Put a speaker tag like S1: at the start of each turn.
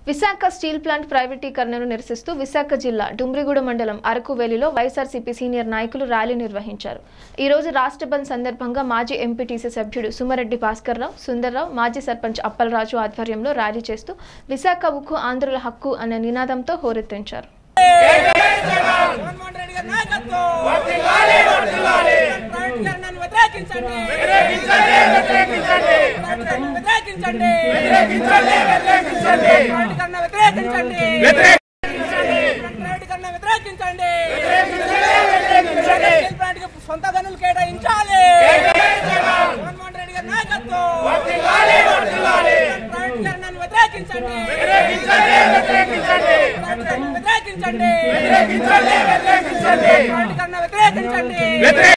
S1: Visakha steel plant ప్రైవేటీకరణను నిరసిస్తూ విశాఖ జిల్లా డుమ్రిగూడ మండలం అరకువేలిలో వైఎస్ఆర్సీపీ సీనియర్ నాయకులు ర్యాలీ నిర్వహించారు ఈ రోజు రాష్ట్ర బంద్ సందర్భంగా మాజీ ఎంపీటీసీ సభ్యుడు సుమరెడ్డి భాస్కర్రావు సుందర్రావు మాజీ సర్పంచ్ అప్పలరాజు ఆధ్వర్యంలో ర్యాలీ చేస్తూ విశాఖ ఉక్కు ఆంధ్రుల హక్కు అనే నినాదంతో హోరెత్తించారు
S2: జగన్మోహన్ రెడ్డి గారి నాయకత్వం ప్రైవేటీకరణను వ్యతిరేకించండి ప్రైవేటీకరణను వ్యతిరేకించండి ప్రైవేటీకరణ వ్యతిరేకించండి ప్రైవేటీకరణ వ్యతిరేకించండి స్టీల్ ప్లాంట్కి సొంత గనులు కేటాయించాలి జగన్మోహన్ రెడ్డి గారి నాయకత్వం ప్రైవేటీకరణను వ్యతిరేకించండి ప్రైవేటీకరణను వ్యతిరేకించండి ప్రైవేటీకరణ వ్యతిరేకించండి